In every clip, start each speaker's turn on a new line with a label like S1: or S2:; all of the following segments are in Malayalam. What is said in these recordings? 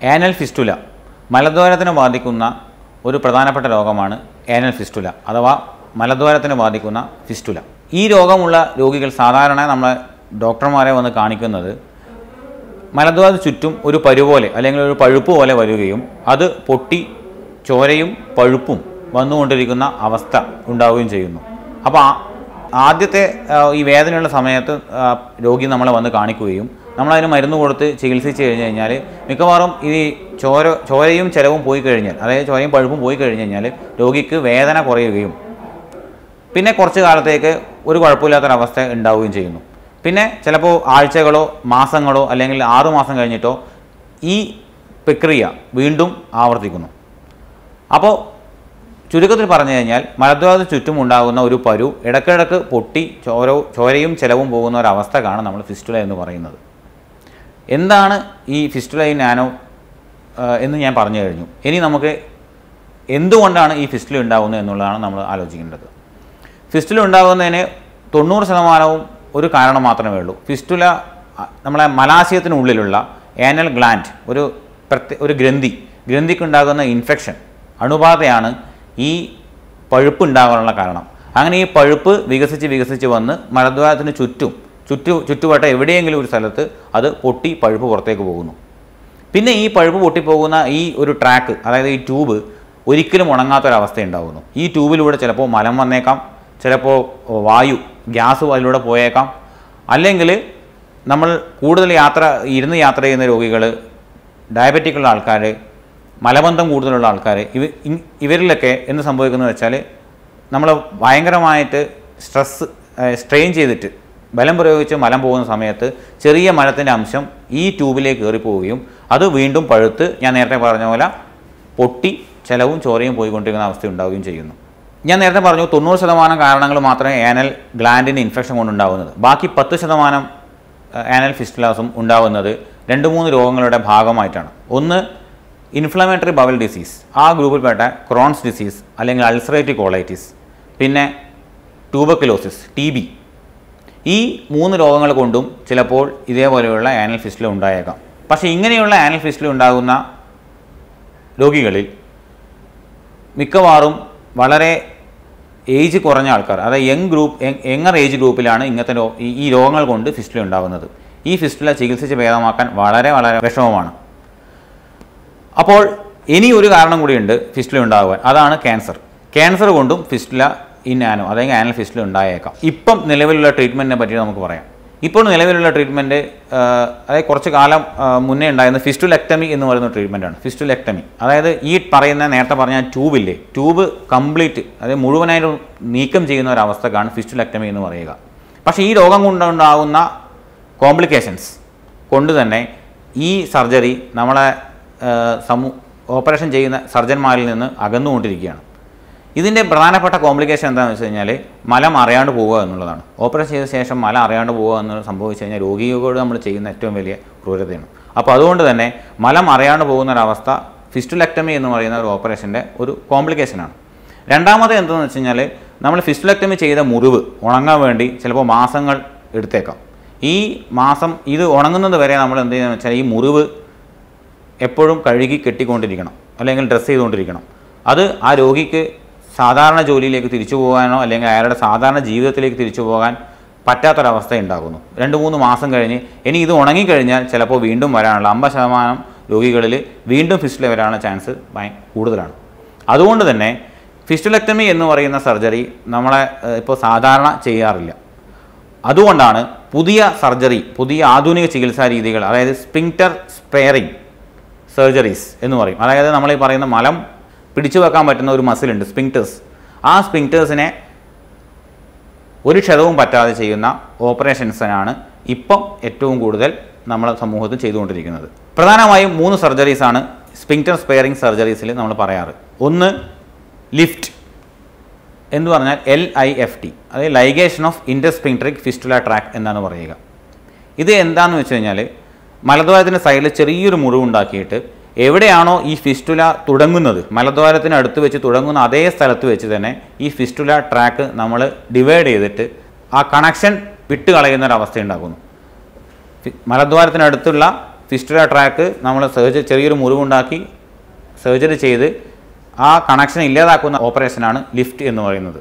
S1: ഏനൽ ഫിസ്റ്റുല മലദ്വാരത്തിനെ ബാധിക്കുന്ന ഒരു പ്രധാനപ്പെട്ട രോഗമാണ് ഏനൽ ഫിസ്റ്റുല അഥവാ മലദ്വാരത്തിനെ ബാധിക്കുന്ന ഫിസ്റ്റുല ഈ രോഗമുള്ള രോഗികൾ സാധാരണ നമ്മളെ ഡോക്ടർമാരെ വന്ന് കാണിക്കുന്നത് മലദ്വാര ചുറ്റും ഒരു പരുപോലെ അല്ലെങ്കിൽ ഒരു പഴുപ്പ് പോലെ വരികയും അത് പൊട്ടി ചോരയും പഴുപ്പും വന്നുകൊണ്ടിരിക്കുന്ന അവസ്ഥ ഉണ്ടാവുകയും ചെയ്യുന്നു അപ്പോൾ ആ- ആദ്യത്തെ ആ, ഈ വേദനയുള്ള സമയത്ത് ആ, രോഗി നമ്മളെ വന്ന് കാണിക്കുകയും നമ്മളതിന് മരുന്ന് കൊടുത്ത് ചികിത്സിച്ച് കഴിഞ്ഞ് കഴിഞ്ഞാൽ മിക്കവാറും ഈ ചോര ചോരയും ചിലവും പോയി കഴിഞ്ഞാൽ അതായത് ചോരയും പഴുപ്പും പോയി കഴിഞ്ഞ് കഴിഞ്ഞാൽ രോഗിക്ക് വേദന കുറയുകയും പിന്നെ കുറച്ച് കാലത്തേക്ക് ഒരു കുഴപ്പമില്ലാത്തൊരവസ്ഥ ഉണ്ടാവുകയും ചെയ്യുന്നു പിന്നെ ചിലപ്പോൾ ആഴ്ചകളോ മാസങ്ങളോ അല്ലെങ്കിൽ ആറു മാസം കഴിഞ്ഞിട്ടോ ഈ പ്രക്രിയ വീണ്ടും ആവർത്തിക്കുന്നു അപ്പോൾ ചുരുക്കത്തിൽ പറഞ്ഞു കഴിഞ്ഞാൽ മലദ്വാരത്തിന് ചുറ്റും ഉണ്ടാകുന്ന ഒരു പരു ഇടയ്ക്കിടയ്ക്ക് പൊട്ടി ചോര ചോരയും ചിലവും പോകുന്ന ഒരവസ്ഥക്കാണ് നമ്മൾ ഫിസ്റ്റുല എന്ന് പറയുന്നത് എന്താണ് ഈ ഫിസ്റ്റുല ഇൻ നാനോ ആ, എന്ന് ഞാൻ പറഞ്ഞു കഴിഞ്ഞു ഇനി നമുക്ക് എന്തുകൊണ്ടാണ് ഈ ഫിസ്റ്റുല ഉണ്ടാകുന്നത് എന്നുള്ളതാണ് നമ്മൾ ആലോചിക്കേണ്ടത് ഫിസ്റ്റുല ഉണ്ടാകുന്നതിന് തൊണ്ണൂറ് ശതമാനവും ഒരു കാരണം മാത്രമേ ഉള്ളൂ ഫിസ്റ്റുല അ, നമ്മളെ മലാശയത്തിനുള്ളിലുള്ള ഏനൽ ഗ്ലാൻഡ് ഒരു പ്രത്യേക ഒരു ഗ്രന്ഥി ഗ്രന്ഥിക്കുണ്ടാകുന്ന ഇൻഫെക്ഷൻ അണുബാധയാണ് ഈ പഴുപ്പ് ഉണ്ടാകാനുള്ള കാരണം അങ്ങനെ ഈ പഴുപ്പ് വികസിച്ച് വികസിച്ച് വന്ന് മലദ്വാരത്തിന് ചുറ്റും ചുറ്റു ചുറ്റുവട്ടം എവിടെയെങ്കിലും ഒരു സ്ഥലത്ത് അത് പൊട്ടി പഴുപ്പ് പുറത്തേക്ക് പോകുന്നു പിന്നെ ഈ പഴുപ്പ് പൊട്ടിപ്പോകുന്ന ഈ ഒരു ട്രാക്ക് അതായത് ഈ ട്യൂബ് ഒരിക്കലും ഉണങ്ങാത്തൊരവസ്ഥ ഉണ്ടാകുന്നു ഈ ട്യൂബിലൂടെ ചിലപ്പോൾ മലം വന്നേക്കാം ചിലപ്പോൾ വായു ഗ്യാസ് അതിലൂടെ പോയേക്കാം അല്ലെങ്കിൽ നമ്മൾ കൂടുതൽ യാത്ര ഇരുന്ന് യാത്ര ചെയ്യുന്ന രോഗികൾ ഡയബറ്റിക്കുള്ള ആൾക്കാർ മലബന്ധം കൂടുതലുള്ള ആൾക്കാർ ഇവ ഇ- ഇവരിലൊക്കെ എന്ത് സംഭവിക്കുന്നത് വെച്ചാൽ നമ്മൾ ഭയങ്കരമായിട്ട് സ്ട്രെസ് സ്ട്രെയിൻ ചെയ്തിട്ട് ബലം പ്രയോഗിച്ച് മലം പോകുന്ന സമയത്ത് ചെറിയ മലത്തിൻ്റെ അംശം ഈ ട്യൂബിലേക്ക് കയറിപ്പോവുകയും അത് വീണ്ടും പഴുത്ത് ഞാൻ നേരത്തെ പറഞ്ഞ പോലെ പൊട്ടി ചെലവും ചോരയും പോയിക്കൊണ്ടിരിക്കുന്ന അവസ്ഥ ഉണ്ടാവുകയും ചെയ്യുന്നു ഞാൻ നേരത്തെ പറഞ്ഞു തൊണ്ണൂറ് ശതമാനം കാരണങ്ങൾ മാത്രമേ ആനൽ ഗ്ലാൻഡിന് ഇൻഫെക്ഷൻ കൊണ്ടുണ്ടാകുന്നത് ബാക്കി പത്ത് ശതമാനം ആനൽ ഫിസ്റ്റുലാസും ഉണ്ടാകുന്നത് രണ്ട് മൂന്ന് രോഗങ്ങളുടെ ഭാഗമായിട്ടാണ് ഒന്ന് ഇൻഫ്ലമേറ്ററി ബവൽ ഡിസീസ് ആ ഗ്രൂപ്പിൽപ്പെട്ട ക്രോൺസ് ഡിസീസ് അല്ലെങ്കിൽ അൾസറേറ്റീവ് കോളൈറ്റിസ് പിന്നെ ട്യൂബക്കുലോസിസ് ടി ബി ഈ മൂന്ന് രോഗങ്ങൾ കൊണ്ടും ചിലപ്പോൾ ഇതേപോലെയുള്ള ആനൽ ഫിസ്റ്റിൽ ഉണ്ടായേക്കാം പക്ഷേ ഇങ്ങനെയുള്ള ആനൽ ഫിസ്റ്റിൽ ഉണ്ടാകുന്ന രോഗികളിൽ മിക്കവാറും വളരെ ഏജ് കുറഞ്ഞ ആൾക്കാർ അതായത് യങ് ഗ്രൂപ്പ് യങ്ങർ ഏജ് ഗ്രൂപ്പിലാണ് ഇങ്ങനത്തെ രോ- ഈ- ഈ രോഗങ്ങൾ കൊണ്ട് ഫിസ്റ്റുല ഉണ്ടാകുന്നത് ഈ ഫിസ്റ്റുല ചികിത്സിച്ച് ഭേദമാക്കാൻ വളരെ വളരെ വിഷമമാണ് അപ്പോൾ ഇനി ഒരു കാരണം കൂടിയുണ്ട് ഫിസ്റ്റുല ഉണ്ടാകുവാൻ അതാണ് ക്യാൻസർ ക്യാൻസർ കൊണ്ടും ഫിസ്റ്റുല ഇൻ ആനോ അല്ലെങ്കിൽ ആനൽ ഫിസ്റ്റുല ഉണ്ടായേക്കാം ഇപ്പം നിലവിലുള്ള ട്രീറ്റ്മെൻറ്റിനെ പറ്റി നമുക്ക് പറയാം ഇപ്പോൾ നിലവിലുള്ള ട്രീറ്റ്മെൻറ്റ് അതായത് കുറച്ച് കാലം ആ, മുന്നേ ഉണ്ടായിരുന്ന ഫിസ്റ്റുലെക്ടമി എന്ന് പറയുന്ന ട്രീറ്റ്മെൻറ്റാണ് ഫിസ്റ്റുലെക്ടമി അതായത് ഈ പറയുന്ന നേരത്തെ പറഞ്ഞ ട്യൂബില്ലേ ട്യൂബ് കംപ്ലീറ്റ് അതായത് മുഴുവനായിട്ടും നീക്കം ചെയ്യുന്ന ഒരു അവസ്ഥക്കാണ് ഫിസ്റ്റുലെക്ടമി എന്ന് പറയുക പക്ഷേ ഈ രോഗം കൊണ്ടുണ്ടാകുന്ന കോംപ്ലിക്കേഷൻസ് കൊണ്ട് തന്നെ ഈ സർജറി നമ്മളെ ആ, സമൂ ഓപ്പറേഷൻ ചെയ്യുന്ന സർജന്മാരിൽ നിന്ന് അകന്നുകൊണ്ടിരിക്കുകയാണ് ഇതിൻ്റെ പ്രധാനപ്പെട്ട കോംപ്ലിക്കേഷൻ എന്താണെന്ന് വെച്ച് കഴിഞ്ഞാൽ മലം അറിയാണ്ട് പോവുക എന്നുള്ളതാണ് ഓപ്പറേഷൻ ചെയ്ത ശേഷം മല അറിയാണ്ട് പോവുക എന്ന് സംഭവിച്ചു കഴിഞ്ഞാൽ രോഗിയോട് നമ്മൾ ചെയ്യുന്ന ഏറ്റവും വലിയ ക്രൂരതയാണ് അപ്പോൾ അതുകൊണ്ട് തന്നെ മലം അറിയാണ്ട് പോകുന്ന ഒരവസ്ഥ ഫിസ്റ്റുലെക്ടമി എന്ന് പറയുന്ന ഒരു ഓപ്പറേഷൻ്റെ ഒരു കോംപ്ലിക്കേഷനാണ് രണ്ടാമത് എന്താണെന്ന് വെച്ച് കഴിഞ്ഞാൽ നമ്മൾ ഫിസ്റ്റുലെക്ടമി ചെയ്ത മുറിവ് ഉണങ്ങാൻ വേണ്ടി ചിലപ്പോൾ മാസങ്ങൾ എടുത്തേക്കാം ഈ മാസം ഇത് ഉണങ്ങുന്നത് വരെ നമ്മൾ എന്ത് ചെയ്യുന്നത് വെച്ചാൽ ഈ മുറിവ് എപ്പോഴും കഴുകി കെട്ടിക്കൊണ്ടിരിക്കണം അല്ലെങ്കിൽ ഡ്രസ്സ് ചെയ്തുകൊണ്ടിരിക്കണം അത് ആ രോഗിക്ക് സാധാരണ ജോലിയിലേക്ക് തിരിച്ചു പോകാനോ അല്ലെങ്കിൽ അയാളുടെ സാധാരണ ജീവിതത്തിലേക്ക് തിരിച്ചു പോകാൻ പറ്റാത്തൊരവസ്ഥ ഉണ്ടാകുന്നു രണ്ട് മൂന്ന് മാസം കഴിഞ്ഞ് ഇനി ഇത് ഉണങ്ങിക്കഴിഞ്ഞാൽ ചിലപ്പോൾ വീണ്ടും വരാനുള്ള അമ്പത് ശതമാനം രോഗികളിൽ വീണ്ടും ഫിസ്റ്റുല വരാനുള്ള ചാൻസ് ഭയ കൂടുതലാണ് അതുകൊണ്ട് തന്നെ ഫിസ്റ്റുലെക്ടമി എന്ന് പറയുന്ന സർജറി നമ്മളെ ഏഹ്, ഇപ്പോൾ സാധാരണ ചെയ്യാറില്ല അതുകൊണ്ടാണ് പുതിയ സർജറി പുതിയ ആധുനിക ചികിത്സാ രീതികൾ അതായത് സ്പിങ്റ്റർ സ്പെയറിംഗ് സർജറീസ് എന്ന് പറയും അതായത് നമ്മൾ ഈ പറയുന്ന മലം പിടിച്ചു വെക്കാൻ പറ്റുന്ന ഒരു മസിലുണ്ട് സ്പിങ്റ്റേഴ്സ് ആ സ്പിങ്റ്റേഴ്സിനെ ഒരു ക്ഷതവും പറ്റാതെ ചെയ്യുന്ന ഓപ്പറേഷൻസിനാണ് ഇപ്പം ഏറ്റവും കൂടുതൽ നമ്മുടെ സമൂഹത്തിൽ ചെയ്തുകൊണ്ടിരിക്കുന്നത് പ്രധാനമായും മൂന്ന് സർജറീസാണ് സ്പിങ്റ്റർ സ്പെയറിംഗ് സർജറീസിൽ നമ്മൾ പറയാറ് ഒന്ന് ലിഫ്റ്റ് എന്ന് പറഞ്ഞാൽ എൽ ഐ എഫ് ടി അതായത് ligation of intersphincteric fistula track എന്നാണ് പറയുക ഇത് എന്താണെന്ന് വെച്ച് കഴിഞ്ഞാൽ മലദ്വാരത്തിൻ്റെ സൈഡിൽ ചെറിയൊരു മുറിവുണ്ടാക്കിയിട്ട് എവിടെയാണോ ഈ ഫിസ്റ്റുല തുടങ്ങുന്നത് മലദ്വാരത്തിന് അടുത്ത് വെച്ച് തുടങ്ങുന്ന അതേ സ്ഥലത്ത് വെച്ച് തന്നെ ഈ ഫിസ്റ്റുല ട്രാക്ക് നമ്മൾ ഡിവൈഡ് ചെയ്തിട്ട് ആ കണക്ഷൻ വിട്ട് കളയുന്ന ഒരു അവസ്ഥ ഉണ്ടാക്കുന്നു ഫി- മലദ്വാരത്തിനടുത്തുള്ള ഫിസ്റ്റുല ട്രാക്ക് നമ്മൾ സർജറി ചെറിയൊരു മുറിവുണ്ടാക്കി സർജറി ചെയ്ത് ആ കണക്ഷൻ ഇല്ലാതാക്കുന്ന ഓപ്പറേഷനാണ് ലിഫ്റ്റ് എന്ന് പറയുന്നത്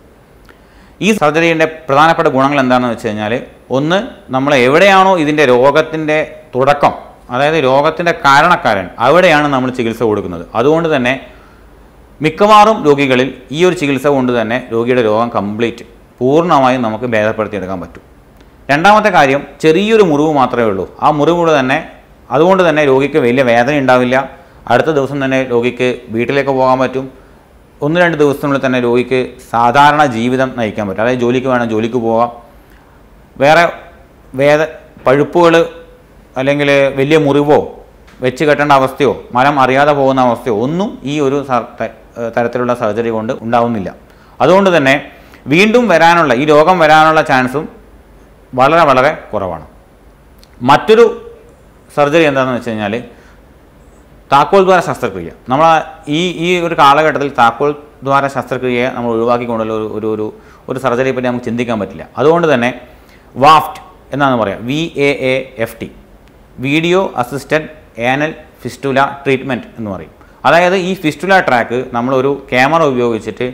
S1: ഈ സർജറിയുടെ പ്രധാനപ്പെട്ട ഗുണങ്ങൾ എന്താണെന്ന് വെച്ച് കഴിഞ്ഞാൽ ഒന്ന് നമ്മൾ എവിടെയാണോ ഇതിൻ്റെ രോഗത്തിൻ്റെ തുടക്കം അതായത് രോഗത്തിൻ്റെ കാരണക്കാരൻ അവിടെയാണ് നമ്മൾ ചികിത്സ കൊടുക്കുന്നത് അതുകൊണ്ട് തന്നെ മിക്കവാറും രോഗികളിൽ ഈ ഒരു ചികിത്സ കൊണ്ട് തന്നെ രോഗിയുടെ രോഗം കംപ്ലീറ്റ് പൂർണ്ണമായും നമുക്ക് ഭേദപ്പെടുത്തിയെടുക്കാൻ പറ്റും രണ്ടാമത്തെ കാര്യം ചെറിയൊരു മുറിവ് മാത്രമേ ഉള്ളൂ ആ മുറിവ് തന്നെ അതുകൊണ്ട് തന്നെ രോഗിക്ക് വലിയ വേദന ഉണ്ടാവില്ല അടുത്ത ദിവസം തന്നെ രോഗിക്ക് വീട്ടിലേക്ക് പോകാൻ പറ്റും ഒന്ന് രണ്ട് ദിവസത്തിനുള്ളിൽ തന്നെ രോഗിക്ക് സാധാരണ ജീവിതം നയിക്കാൻ പറ്റും അതായത് ജോലിക്ക് വേണം ജോലിക്ക് പോകാം വേറെ വേദ പഴുപ്പുകൾ അല്ലെങ്കിൽ വലിയ മുറിവോ വെച്ച് കെട്ടേണ്ട അവസ്ഥയോ മരം അറിയാതെ പോകുന്ന അവസ്ഥയോ ഒന്നും ഈ ഒരു സർ- ത- ഏഹ് തരത്തിലുള്ള സർജറി കൊണ്ട് ഉണ്ടാവുന്നില്ല അതുകൊണ്ട് തന്നെ വീണ്ടും വരാനുള്ള ഈ രോഗം വരാനുള്ള ചാൻസും വളരെ വളരെ കുറവാണ് മറ്റൊരു സർജറി എന്താണെന്ന് വെച്ച് കഴിഞ്ഞാൽ താക്കോൽ ദ്വാര ശസ്ത്രക്രിയ നമ്മൾ ഈ ഈ ഒരു കാലഘട്ടത്തിൽ താക്കോൽ ദ്വാര ശസ്ത്രക്രിയയെ നമ്മൾ ഒഴിവാക്കിക്കൊണ്ടുള്ള ഒരു ഒരു ഒരു ഒരു സർജറിയെ പറ്റി നമുക്ക് ചിന്തിക്കാൻ പറ്റില്ല അതുകൊണ്ട് തന്നെ വാഫ്റ്റ് എന്നാണ് പറയാം V A A F T video assisted anal fistula treatment എന്ന് പറയും അതായത് ഈ ഫിസ്റ്റുല ട്രാക്ക് നമ്മളൊരു ക്യാമറ ഉപയോഗിച്ചിട്ട്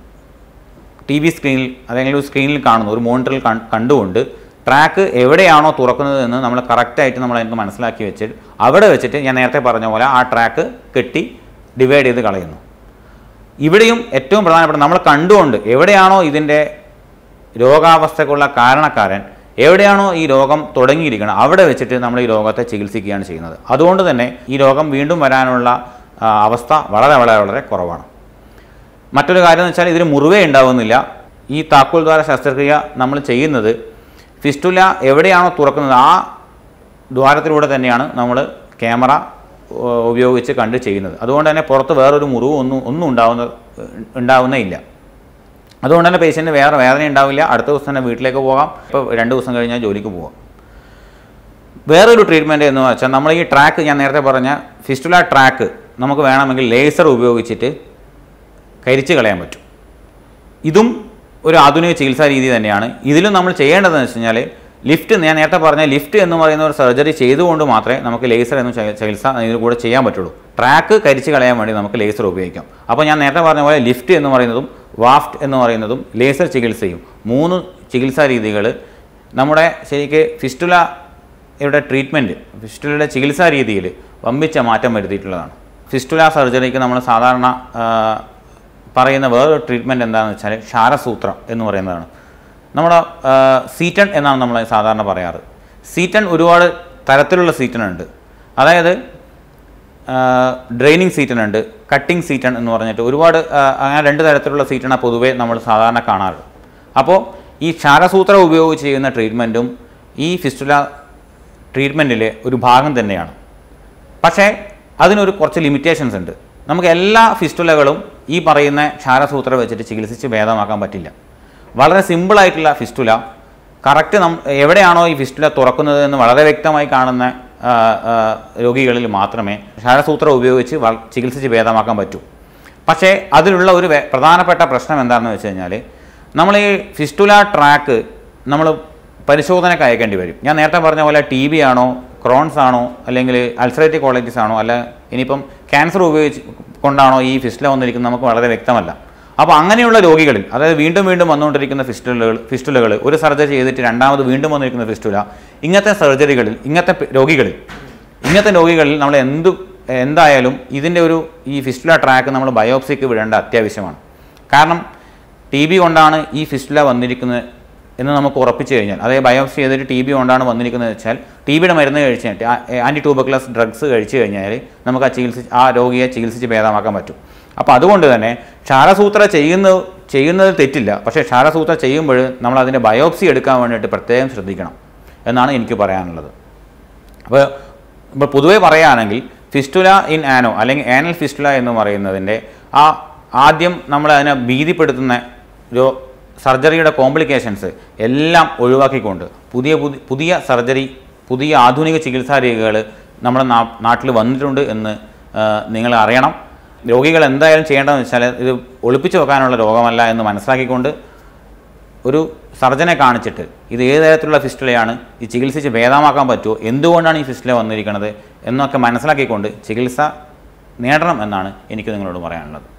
S1: ടി വി സ്ക്രീനിൽ അല്ലെങ്കിൽ ഒരു സ്ക്രീനിൽ കാണുന്നു ഒരു മോണിറ്ററിൽ കൺ- കണ്ടുകൊണ്ട് ട്രാക്ക് എവിടെയാണോ തുറക്കുന്നത് എന്ന് നമ്മൾ കറക്റ്റായിട്ട് നമ്മൾ അതിന് മനസ്സിലാക്കി വെച്ചിട്ട് അവിടെ വെച്ചിട്ട് ഞാൻ നേരത്തെ പറഞ്ഞ പോലെ ആ ട്രാക്ക് കെട്ടി ഡിവൈഡ് ചെയ്ത് കളയുന്നു ഇവിടെയും ഏറ്റവും പ്രധാനപ്പെട്ട നമ്മൾ കണ്ടുകൊണ്ട് എവിടെയാണോ ഇതിൻ്റെ രോഗാവസ്ഥക്കുള്ള കാരണക്കാരൻ എവിടെയാണോ ഈ രോഗം തുടങ്ങിയിരിക്കുന്നത് അവിടെ വെച്ചിട്ട് നമ്മൾ ഈ രോഗത്തെ ചികിത്സിക്കുകയാണ് ചെയ്യുന്നത് അതുകൊണ്ട് തന്നെ ഈ രോഗം വീണ്ടും വരാനുള്ള ആ, അവസ്ഥ വളരെ വളരെ വളരെ കുറവാണ് മറ്റൊരു കാര്യം എന്ന് വെച്ചാൽ ഇതിന് മുറിവേ ഉണ്ടാവുന്നില്ല ഈ താക്കോൽ ദ്വാര ശസ്ത്രക്രിയ നമ്മൾ ചെയ്യുന്നത് ഫിസ്റ്റുല എവിടെയാണോ തുറക്കുന്നത് ആ ദ്വാരത്തിലൂടെ തന്നെയാണ് നമ്മൾ ക്യാമറ ഏഹ്, ഉപയോഗിച്ച് കണ്ട് ചെയ്യുന്നത് അതുകൊണ്ട് തന്നെ പുറത്ത് വേറൊരു മുറിവ് ഒന്നും ഒന്നും ഉണ്ടാവുന്ന ഉണ്ടാവുന്നേ ഇല്ല അതുകൊണ്ട് തന്നെ പേഷ്യൻറ്റ് വേറെ വേദന ഉണ്ടാവില്ല അടുത്ത ദിവസം തന്നെ വീട്ടിലേക്ക് പോകാം ഇപ്പോൾ രണ്ട് ദിവസം കഴിഞ്ഞാൽ ജോലിക്ക് പോകാം വേറൊരു ട്രീറ്റ്മെൻറ്റ് എന്ന് വെച്ചാൽ നമ്മൾ ഈ ട്രാക്ക് ഞാൻ നേരത്തെ പറഞ്ഞ ഫിസ്റ്റുല ട്രാക്ക് നമുക്ക് വേണമെങ്കിൽ ലേസർ ഉപയോഗിച്ചിട്ട് കരിച്ച് കളയാൻ പറ്റും ഇതും ഒരു ആധുനിക ചികിത്സാ രീതി തന്നെയാണ് ഇതിലും നമ്മൾ ചെയ്യേണ്ടതെന്ന് വെച്ച് കഴിഞ്ഞാൽ ലിഫ്റ്റ് ഞാൻ നേരത്തെ പറഞ്ഞ ലിഫ്റ്റ് എന്ന് പറയുന്ന ഒരു സർജറി ചെയ്തുകൊണ്ട് മാത്രമേ നമുക്ക് ലേസർ എന്ന ചി- ചികിത്സ ഇതിൽ കൂടെ ചെയ്യാൻ പറ്റുള്ളൂ ട്രാക്ക് കരിച്ച് കളയാൻ വേണ്ടി നമുക്ക് ലേസർ ഉപയോഗിക്കാം അപ്പോൾ ഞാൻ നേരത്തെ പറഞ്ഞ പോലെ ലിഫ്റ്റ് എന്ന് പറയുന്നതും വാഫ്റ്റ് എന്ന് പറയുന്നതും ലേസർ ചികിത്സയും മൂന്ന് ചികിത്സാ രീതികൾ നമ്മുടെ ശരിക്ക് ഫിസ്റ്റുല യുടെ ട്രീറ്റ്മെൻറ്റ് ഫിസ്റ്റുലയുടെ ചികിത്സാ രീതിയിൽ വമ്പിച്ച മാറ്റം വരുത്തിയിട്ടുള്ളതാണ് ഫിസ്റ്റുല സർജറിക്ക് നമ്മൾ സാധാരണ ആ, പറയുന്ന വേറൊരു ട്രീറ്റ്മെൻറ്റ് എന്താണെന്ന് വെച്ചാൽ ക്ഷാരസൂത്രം എന്ന് പറയുന്നതാണ് നമ്മുടെ സീറ്റൺ എന്നാണ് നമ്മൾ സാധാരണ പറയാറ് സീറ്റൺ ഒരുപാട് തരത്തിലുള്ള സീറ്റൺ ഉണ്ട് അതായത് ഡ്രെയിനിങ് സീറ്റൺ ഉണ്ട് കട്ടിംഗ് സീറ്റൺ എന്ന് പറഞ്ഞിട്ട് ഒരുപാട് ആ, അങ്ങനെ രണ്ട് തരത്തിലുള്ള സീറ്റണ പൊതുവേ നമ്മൾ സാധാരണ കാണാറ് അപ്പോൾ ഈ ക്ഷാരസൂത്രം ഉപയോഗിച്ച് ചെയ്യുന്ന ട്രീറ്റ്മെൻറ്റും ഈ ഫിസ്റ്റുല ട്രീറ്റ്മെൻറ്റിലെ ഒരു ഭാഗം തന്നെയാണ് പക്ഷേ അതിനൊരു കുറച്ച് ലിമിറ്റേഷൻസ് ഉണ്ട് നമുക്ക് എല്ലാ ഫിസ്റ്റുലകളും ഈ പറയുന്ന ക്ഷാരസൂത്രം വെച്ചിട്ട് ചികിത്സിച്ച് ഭേദമാക്കാൻ പറ്റില്ല വളരെ സിമ്പിളായിട്ടുള്ള ഫിസ്റ്റുല കറക്റ്റ് നം എവിടെയാണോ ഈ ഫിസ്റ്റുല തുറക്കുന്നത് എന്ന് വളരെ വ്യക്തമായി കാണുന്ന ആ, ആ, രോഗികളിൽ മാത്രമേ ക്ഷാരസൂത്രം ഉപയോഗിച്ച് വ- ചികിത്സിച്ച് ഭേദമാക്കാൻ പറ്റൂ പക്ഷേ അതിലുള്ള ഒരു വേ- പ്രധാനപ്പെട്ട പ്രശ്നം എന്താണെന്ന് വെച്ച് കഴിഞ്ഞാൽ നമ്മൾ ഈ ഫിസ്റ്റുല ട്രാക്ക് നമ്മൾ പരിശോധനയ്ക്ക് അയക്കേണ്ടി വരും ഞാൻ നേരത്തെ പറഞ്ഞ പോലെ ടി ബി ആണോ ക്രോൺസ് ആണോ അല്ലെങ്കിൽ അൾസറേറ്റീവ് കോളൈറ്റിസ് ആണോ അല്ല ഇനിയിപ്പം ക്യാൻസർ ഉപയോഗിച്ച് കൊണ്ടാണോ ഈ ഫിസ്റ്റുല വന്നിരിക്കുന്നത് നമുക്ക് വളരെ വ്യക്തമല്ല അപ്പോൾ അങ്ങനെയുള്ള രോഗികളിൽ അതായത് വീണ്ടും വീണ്ടും വന്നുകൊണ്ടിരിക്കുന്ന ഫിസ്റ്റുലകൾ ഫിസ്റ്റുലകൾ ഒരു സർജറി ചെയ്തിട്ട് രണ്ടാമത് വീണ്ടും വന്നിരിക്കുന്ന ഫിസ്റ്റുല ഇങ്ങനത്തെ സർജറികളിൽ ഇങ്ങനത്തെ പെ- രോഗികളിൽ ഇങ്ങനത്തെ രോഗികളിൽ നമ്മൾ എന്ത് എന്തായാലും ഇതിൻ്റെ ഒരു ഈ ഫിസ്റ്റുല ട്രാക്ക് നമ്മൾ ബയോപ്സിക്ക് വിടേണ്ട അത്യാവശ്യമാണ് കാരണം ടി ബി കൊണ്ടാണ് ഈ ഫിസ്റ്റുല വന്നിരിക്കുന്നത് എന്ന് നമുക്ക് ഉറപ്പിച്ചു കഴിഞ്ഞാൽ അതായത് ബയോപ്സി ചെയ്തിട്ട് ടി ബി കൊണ്ടാണ് വന്നിരിക്കുന്നത് വെച്ചാൽ ടി ബിയുടെ മരുന്ന് കഴിച്ച് കഴിഞ്ഞിട്ട് ആൻറ്റി ട്യൂബക്ലസ് ഡ്രഗ്സ് കഴിച്ചു കഴിഞ്ഞാൽ നമുക്ക് ആ ചികിത്സിച്ച് ആ രോഗിയെ ചികിത്സിച്ച് ഭേദമാക്കാൻ പറ്റും അപ്പോൾ അതുകൊണ്ട് തന്നെ ക്ഷാരസൂത്ര ചെയ്യുന്ന ചെയ്യുന്നത് തെറ്റില്ല പക്ഷേ ക്ഷാരസൂത്ര ചെയ്യുമ്പോൾ നമ്മൾ അതിൻ്റെ ബയോപ്സി എടുക്കാൻ വേണ്ടിയിട്ട് പ്രത്യേകം ശ്രദ്ധിക്കണം എന്നാണ് എനിക്ക് പറയാനുള്ളത് അപ്പോൾ ഇപ്പോൾ പൊതുവേ പറയുകയാണെങ്കിൽ ഫിസ്റ്റുല ഇൻ ആനോ അല്ലെങ്കിൽ ആനൽ ഫിസ്റ്റുല എന്ന് പറയുന്നതിൻ്റെ ആ ആദ്യം നമ്മൾ അതിനെ ഭീതിപ്പെടുത്തുന്ന രോ സർജറിയുടെ കോംപ്ലിക്കേഷൻസ് എല്ലാം ഒഴിവാക്കിക്കൊണ്ട് പുതിയ പുതിയ പുതിയ സർജറി പുതിയ ആധുനിക ചികിത്സാ രീതികൾ നമ്മുടെ നാ- നാട്ടിൽ വന്നിട്ടുണ്ട് എന്ന് ആ, നിങ്ങൾ അറിയണം രോഗികൾ എന്തായാലും ചെയ്യേണ്ടതെന്ന് വെച്ചാൽ ഇത് ഒളിപ്പിച്ചു വെക്കാനുള്ള രോഗമല്ല എന്ന് മനസ്സിലാക്കിക്കൊണ്ട് ഒരു സർജനെ കാണിച്ചിട്ട് ഇത് ഏത് തരത്തിലുള്ള ഫിസ്റ്റുലയാണ് ഈ ചികിത്സിച്ച് ഭേദമാക്കാൻ പറ്റുമോ എന്തുകൊണ്ടാണ് ഈ ഫിസ്റ്റുല വന്നിരിക്കുന്നത് എന്നൊക്കെ മനസ്സിലാക്കിക്കൊണ്ട് ചികിത്സ നേടണം എന്നാണ് എനിക്ക് നിങ്ങളോട് പറയാനുള്ളത്